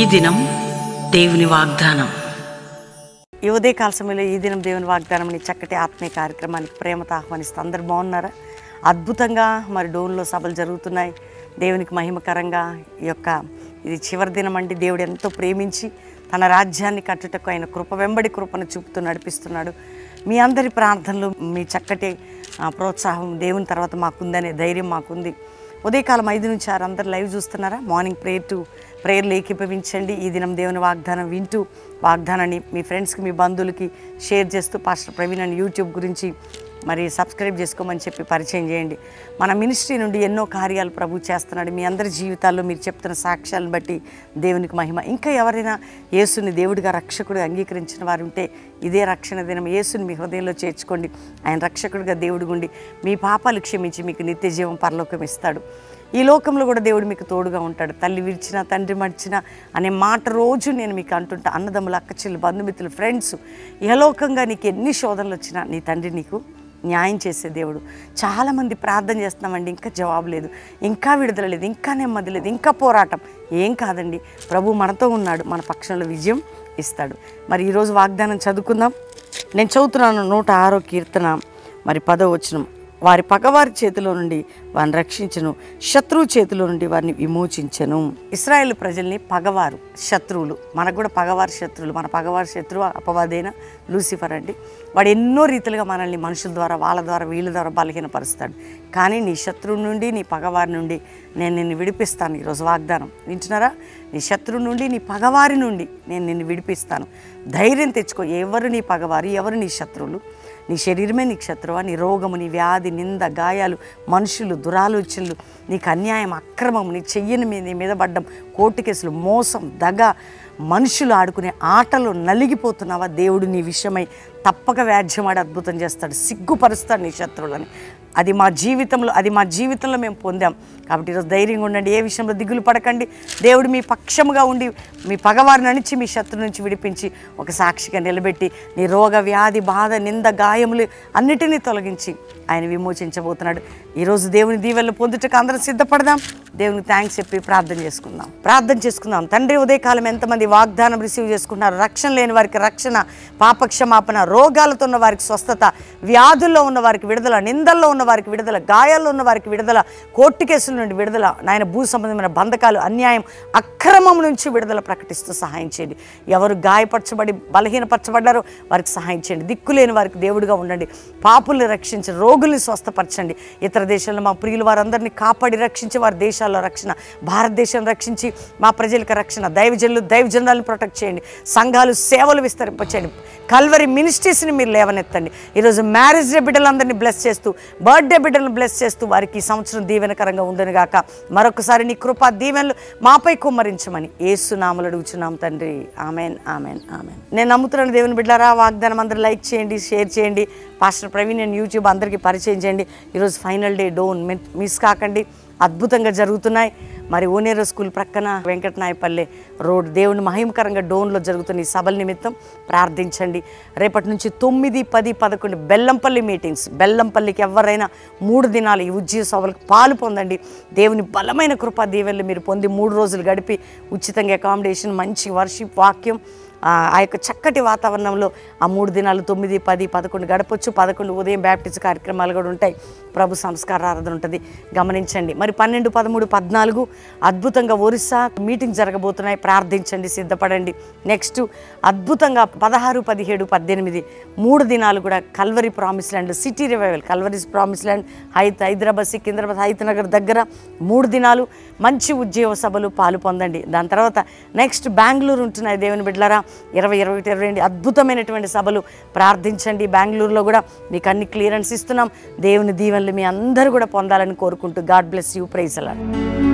దినం దేవుని వాగ్దానం ఈ ఉదయకాల సమయంలో ఈ దినం దేవుని వాగ్దానం అనే చక్కటి ఆత్మీయ కార్యక్రమానికి ప్రేమతో ఆహ్వానిస్తూ అందరు బాగున్నారా అద్భుతంగా మరి డోన్లో సభలు జరుగుతున్నాయి దేవునికి మహిమకరంగా ఈ యొక్క ఇది చివరి దినం అంటే దేవుడు ఎంతో ప్రేమించి తన రాజ్యాన్ని కట్టుటకు ఆయన కృప వెంబడి కృపను చూపుతూ నడిపిస్తున్నాడు మీ అందరి ప్రార్థనలు మీ చక్కటి ఆ, ప్రోత్సాహం దేవుని తర్వాత మాకుందనే ధైర్యం మాకుంది ఉదయకాలం ఐదు నుంచి ఆరు అందరు లైవ్ చూస్తున్నారా మార్నింగ్ ప్రేయర్ టు ప్రేయర్లు ఏకీభవించండి ఈ దినం దేవుని వాగ్దానం వింటూ వాగ్దానాన్ని మీ ఫ్రెండ్స్కి మీ బంధువులకి షేర్ చేస్తూ పాస్టర్ ప్రవీణ్ అని యూట్యూబ్ గురించి మరి సబ్స్క్రైబ్ చేసుకోమని చెప్పి పరిచయం చేయండి మన మినిస్ట్రీ నుండి ఎన్నో కార్యాలు ప్రభు చేస్తున్నాడు మీ అందరి జీవితాల్లో మీరు చెప్తున్న సాక్ష్యాలను బట్టి దేవునికి మహిమ ఇంకా ఎవరైనా యేసుని దేవుడిగా రక్షకుడు అంగీకరించిన వారు ఉంటే ఇదే రక్షణ దినం యేసుని మీ హృదయంలో చేర్చుకోండి ఆయన రక్షకుడిగా దేవుడి గుండి మీ పాపాలు క్షమించి మీకు నిత్య జీవం పరలోకం ఇస్తాడు ఈ లోకంలో కూడా దేవుడు మీకు తోడుగా ఉంటాడు తల్లి విడిచిన తండ్రి మడిచిన అనే మాట రోజు నేను మీకు అంటుంటా అన్నదమ్ములు అక్కచెల్లు బంధుమిత్రులు ఫ్రెండ్స్ ఇహలోకంగా నీకు ఎన్ని శోధనలు వచ్చినా నీ తండ్రి నీకు న్యాయం చేసే దేవుడు చాలామంది ప్రార్థన చేస్తున్నామండి ఇంకా జవాబు లేదు ఇంకా విడుదల లేదు ఇంకా నెమ్మది లేదు ఇంకా పోరాటం ఏం కాదండి ప్రభు మనతో ఉన్నాడు మన పక్షంలో విజయం ఇస్తాడు మరి ఈరోజు వాగ్దానం చదువుకుందాం నేను చదువుతున్నాను నూట ఆరో కీర్తన మరి పదో వచనం వారి పగవారి చేతిలో నుండి వారిని రక్షించను శత్రువు చేతిలో నుండి వారిని విమోచించను ఇస్రాయేల్ ప్రజల్ని పగవారు శత్రువులు మనకు కూడా పగవారి శత్రువులు మన పగవారి శత్రువు అపవాదైన లూసిఫర్ అండి వాడు ఎన్నో రీతిలుగా మనల్ని మనుషుల ద్వారా వాళ్ళ ద్వారా వీళ్ళ ద్వారా బలహీనపరుస్తాడు కానీ నీ శత్రువు నుండి నీ పగవారి నుండి నేను నిన్ను విడిపిస్తాను ఈరోజు వాగ్దానం వింటున్నారా నీ శత్రువు నుండి నీ పగవారి నుండి నేను నిన్ను విడిపిస్తాను ధైర్యం తెచ్చుకో ఎవరు నీ పగవారు ఎవరు నీ శత్రువులు నీ శరీరమే నీకు శత్రువా నీ రోగము నీ వ్యాధి నింద గాయాలు మనుషులు దురాలోచనలు నీకు అన్యాయం అక్రమం నీ చెయ్యని మీద నీ మీద పడ్డం కోర్టు కేసులు మోసం దగ మనుషులు ఆడుకునే ఆటలు నలిగిపోతున్నావా దేవుడు నీ విషయమై తప్పక వ్యాధ్యమాడి అద్భుతం చేస్తాడు సిగ్గుపరుస్తాడు నీ శత్రువులని అది మా జీవితంలో అది మా జీవితంలో మేము పొందాం కాబట్టి ఈరోజు ధైర్యంగా ఉండండి ఏ విషయంలో దిగులు పడకండి దేవుడు మీ పక్షముగా ఉండి మీ పగవారిని అణిచి మీ శత్రు నుంచి విడిపించి ఒక సాక్షిగా నిలబెట్టి నీ రోగ వ్యాధి బాధ నింద గాయములు అన్నిటినీ తొలగించి ఆయన విమోచించబోతున్నాడు ఈరోజు దేవుని దీవెనలు పొందుటకు అందరం సిద్ధపడదాం దేవునికి థ్యాంక్స్ చెప్పి ప్రార్థన చేసుకుందాం ప్రార్థన చేసుకుందాం తండ్రి ఉదయకాలం ఎంతమంది వాగ్దానం రిసీవ్ చేసుకుంటున్నారు రక్షణ లేని వారికి రక్షణ పాపక్షమాపణ రోగాలతో ఉన్న వారికి స్వస్థత వ్యాధుల్లో ఉన్న వారికి విడుదల నిందల్లో ఉన్న వారికి విడుదల గాయాల్లో ఉన్న వారికి విడుదల కోర్టు కేసుల నుండి విడుదల నాయన భూ సంబంధమైన బంధకాలు అన్యాయం అక్రమం నుంచి విడుదల ప్రకటిస్తూ సహాయం చేయండి ఎవరు గాయపరచబడి బలహీనపరచబడ్డారో వారికి సహాయం చేయండి దిక్కులేని వారికి దేవుడిగా ఉండండి పాపుల్ని రక్షించి రోగుల్ని స్వస్థపరచండి ఇతర దేశాల్లో మా ప్రియులు వారందరినీ కాపాడి రక్షించి వారి దేశాల్లో రక్షణ భారతదేశం రక్షించి మా ప్రజలకు రక్షణ దైవజనులు దైవజనాలను ప్రొటెక్ట్ చేయండి సంఘాలు సేవలు విస్తరింపచేయండి కల్వరి మినిస్ట్రీస్ని మీరు లేవనెత్తండి ఈరోజు మ్యారేజ్ డే బిడ్డలందరినీ బ్లెస్ చేస్తూ బర్త్డే బిడ్డలను బ్లెస్ చేస్తూ వారికి ఈ సంవత్సరం దీవెనకరంగా ఉండను గాక మరొకసారి నీ కృపా దీవెనలు మాపై కుమ్మరించమని ఏసునామలు అడుగుచున్నాం తండ్రి ఆమెన్ ఆమెన్ ఆమెన్ నేను నమ్ముతున్నాను దేవుని బిడ్డారా వాగ్దానం అందరూ లైక్ చేయండి షేర్ చేయండి పాస్టర్ ప్రవీణ్ నేను యూట్యూబ్ అందరికీ పరిచయం చేయండి ఈరోజు ఫైనల్ డే డోన్ మిస్ కాకండి అద్భుతంగా జరుగుతున్నాయి మరి ఓనేరు స్కూల్ ప్రక్కన వెంకటనాయపల్లె రోడ్ దేవుని మహిమకరంగా డోన్లో జరుగుతున్న ఈ సభల నిమిత్తం ప్రార్థించండి రేపటి నుంచి తొమ్మిది పది పదకొండు బెల్లంపల్లి మీటింగ్స్ బెల్లంపల్లికి ఎవరైనా మూడు దినాలు ఈ ఉద్యోగ సభలకు పాలు పొందండి దేవుని బలమైన కృపా దీవెనలు మీరు పొంది మూడు రోజులు గడిపి ఉచితంగా అకామిడేషన్ మంచి వర్షిప్ వాక్యం ఆ ఆ యొక్క చక్కటి వాతావరణంలో ఆ మూడు దినాలు తొమ్మిది పది పదకొండు గడపొచ్చు పదకొండు ఉదయం బ్యాప్టిస్ట్ కార్యక్రమాలు కూడా ఉంటాయి ప్రభు సంస్కార ఆరాధన ఉంటుంది గమనించండి మరి పన్నెండు పదమూడు పద్నాలుగు అద్భుతంగా ఒరిస్సా మీటింగ్ జరగబోతున్నాయి ప్రార్థించండి సిద్ధపడండి నెక్స్ట్ అద్భుతంగా పదహారు పదిహేడు పద్దెనిమిది మూడు దినాలు కూడా Calvary promise land city revival Calvary promise land Hayath Hyderabad Secunderabad Hayath Nagar దగ్గర మూడు దినాలు మంచి ఉద్యోగ సభలు పాలు పొందండి దాని తర్వాత నెక్స్ట్ బెంగళూరు ఉంటున్నాయి దేవుని బిడ్డలారా ఇరవై ఇరవై ఒకటి ఇరవై రెండు అద్భుతమైనటువంటి సభలు ప్రార్థించండి బెంగళూరులో కూడా మీకు అన్ని క్లియరెన్స్ ఇస్తున్నాం దేవుని దీవెనలు మీ అందరూ కూడా పొందాలని కోరుకుంటూ గాడ్ బ్లెస్ యూ ప్రైజ్ అలా